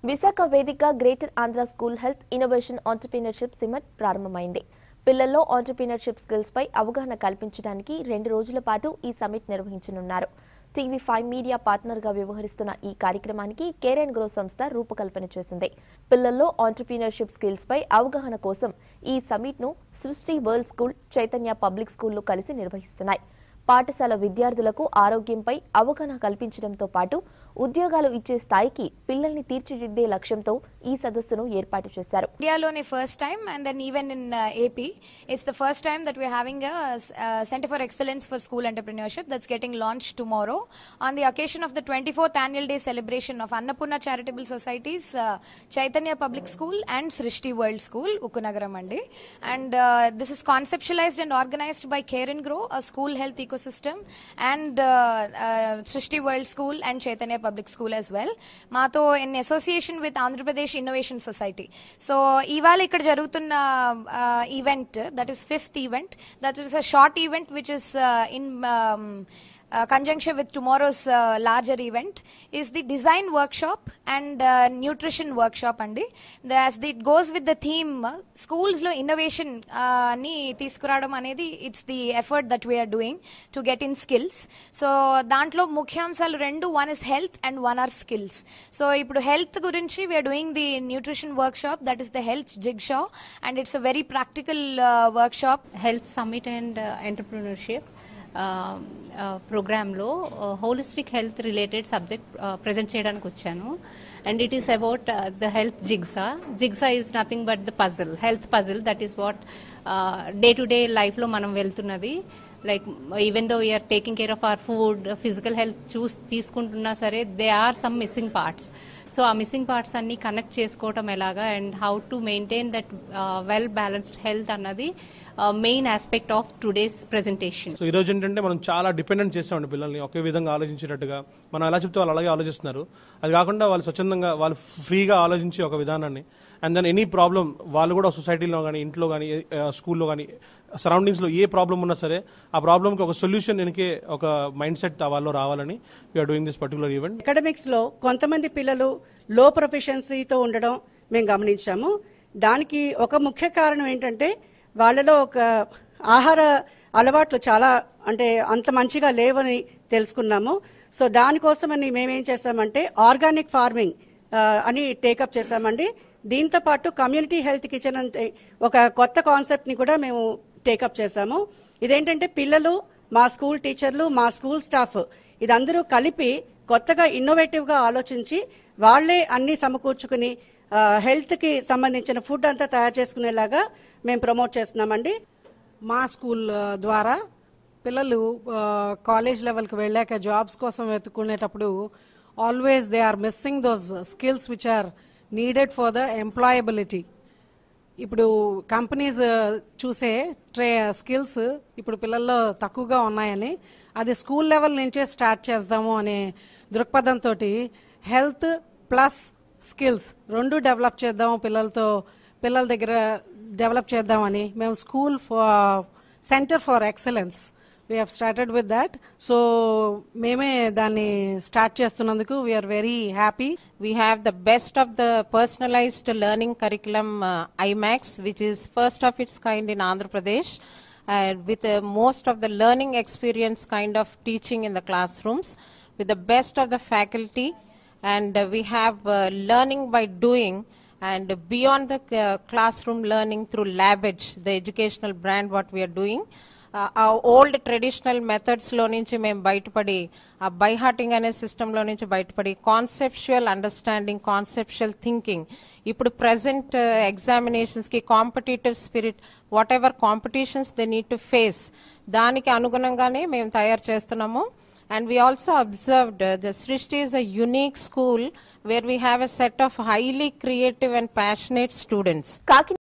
విశాఖ వేదిక greater Andhra school health innovation entrepreneurship summit ప్రారంభమైంది పిల్లల్లో ఆంటర్ప్రీనర్షిప్ స్కిల్స్ పై అవగాహన కల్పించడానికి రెండు రోజుల పాటు ఈ సమిట్ నిర్వహించనున్నారు టీవీ ఫైవ్ మీడియా పార్ట్నర్గా వ్యవహరిస్తున్న ఈ కార్యక్రమానికి కేరెన్ గ్రో సంస్థ రూపకల్పన చేసింది పిల్లల్లో ఆంటర్ప్రీనర్షిప్ స్కిల్స్ పై అవగాహన కోసం ఈ సమిట్ను Srishti world school Chaitanya public స్కూళ్లు కలిసి నిర్వహిస్తున్నాయి పాఠశాల విద్యార్థులకు ఆరోగ్యంపై అవగాహన కల్పించడంతో పాటు ఉద్యోగాలు ఇచ్చే స్థాయికి పిల్లల్ని తీర్చిదిద్దే లక్ష్యంతో ఈ సదస్సును ఏర్పాటు చేశారు ఇండియాలోనే first time and then even in AP it's the first time that we having centre for excellence for school entrepreneurship that's getting launch tomorrow on the occasion of the twenty fourth annual day celebration of Annapurna charitable societies Chaitanya public school and Srishti world school Ukkunagaram అండి and this is conceptualised and organised by care and grow a school health ecosystem and uh, uh, Srishti World School and Chaitanya Public School as well. మాతో in association with Andhra Pradesh innovation society so ఇవాళ ఇక్కడ జరుగుతున్న event that is fifth event that is a short event which is in uh, conjunction with tomorrow's uh, larger event is the design workshop and uh, nutrition workshop అండి The- as it goes with the theme uh, schools లో innovation uh, ని తీసుకురావడం అనేది it's the effort that we are doing to get in skills so దాంట్లో ముఖ్యాంశాలు రెండు one is health and one are skills so ఇప్పుడు health గురించి we are doing the nutrition workshop that is the health jigsaw and it's a very practical workshop health summit and entrepreneurship ప్రోగ్రాంలో holistic health related subject present చేయడానికి వచ్చాను and it is about the health jigsaw jigsaw is nothing but the puzzle health puzzle that is what day to day లైఫ్లో మనం వెళ్తున్నది like even though we are taking care of our food physical health చూస్ తీసుకుంటున్నా సరే they are some missing parts so ఆ missing parts అన్ని connect చేసుకోవటం ఎలాగా and how to maintain that well balanced health అన్నది main aspect of today's presentation so ఈ రోజు ఏంటంటే మనం చాలా డిపెండెంట్ చేస్తామండి పిల్లల్ని ఒకే విధంగా ఆలోచించేటట్టుగా మనం ఎలా చెప్తే వాళ్ళు అలాగే ఆలోచిస్తున్నారు అది కాకుండా వాళ్ళు స్వచ్ఛందంగా వాళ్ళు ఫ్రీగా ఆలోచించి ఒక విధానాన్ని అండ్ దెన్ ఎనీ ప్రాబ్లం వాళ్ళు కూడా సొసైటీలో కానీ ఇంట్లో కానీ స్కూల్లో కానీ సరౌండింగ్స్లో ఏ ప్రాబ్లం ఉన్నా సరే ఆ ప్రాబ్లంకి ఒక సొల్యూషన్ వెనకే ఒక మైండ్ సెట్ వాళ్ళు రావాలని we are doing this particular event academics లో కొంతమంది పిల్లలు లో ప్రొఫెషన్సీతో ఉండడం మేము గమనించాము దానికి ఒక ముఖ్య కారణం ఏంటంటే వాళ్ళలో ఒక ఆహార అలవాట్లు చాలా అంటే అంత మంచిగా లేవని తెలుసుకున్నాము సో దానికోసమని మేమేం చేస్తామంటే ఆర్గానిక్ ఫార్మింగ్ ఆ, అని టేకప్ చేశామండి దీంతో పాటు కమ్యూనిటీ హెల్త్ కిచెన్ అంటే ఒక కొత్త కాన్సెప్ట్ ని కూడా మేము టేకప్ చేశాము ఇదేంటంటే పిల్లలు మా స్కూల్ టీచర్లు మా స్కూల్ స్టాఫ్ ఇదందరూ కలిపి కొత్తగా ఇన్నోవేటివ్ గా ఆలోచించి వాళ్లే అన్ని సమకూర్చుకుని హెల్త్ కి సంబంధించిన ఫుడ్ అంతా తయారు చేసుకునేలాగా మేము ప్రమోట్ చేస్తున్నామండి మా స్కూల్ ఆ, ద్వారా పిల్లలు ఆ, కాలేజ్ లెవెల్కి వెళ్ళాక జాబ్స్ కోసం వెతుక్కునేటప్పుడు always they are missing those skills which are needed for the employability ఇప్పుడు కంపెనీస్ చూసే ట్రే స్కిల్స్ ఇప్పుడు పిల్లల్లో తక్కువగా ఉన్నాయని అది స్కూల్ లెవెల్ నుంచే స్టార్ట్ చేద్దాము అనే దృక్పథంతో హెల్త్ ప్లస్ స్కిల్స్ రెండు డెవలప్ చేద్దాము పిల్లలతో పిల్లల దగ్గర డెవలప్ చేద్దామని మేము school centre for excellence we have started with that so మేమే దాన్ని స్టార్ట్ చేస్తున్నందుకు we are very happy we have the best of the personalized learning curriculum uh, IMAX, which is first of its kind in Andhra Pradesh, uh, with uh, most of the learning experience kind of teaching in the classrooms, with the best of the faculty, and uh, we have uh, learning by doing. And beyond the uh, classroom learning through LabEdge, the educational brand, what we are doing, ఆ old traditional methods లో నుంచి మేము బయటపడి ఆ by hearting అనే system లో నుంచి బయటపడి కాన్సెప్షువల్ అండర్స్టాండింగ్ కాన్సెప్షువల్ థింకింగ్ ఇప్పుడు ప్రెసెంట్ ఎగ్జామినేషన్స్ కి competitive spirit whatever competitions they need to face దానికి అనుగుణంగానే మేము తయారు చేస్తున్నాము and we also observed the Srishti is a unique school where we have a set of highly creative and passionate students Kakinada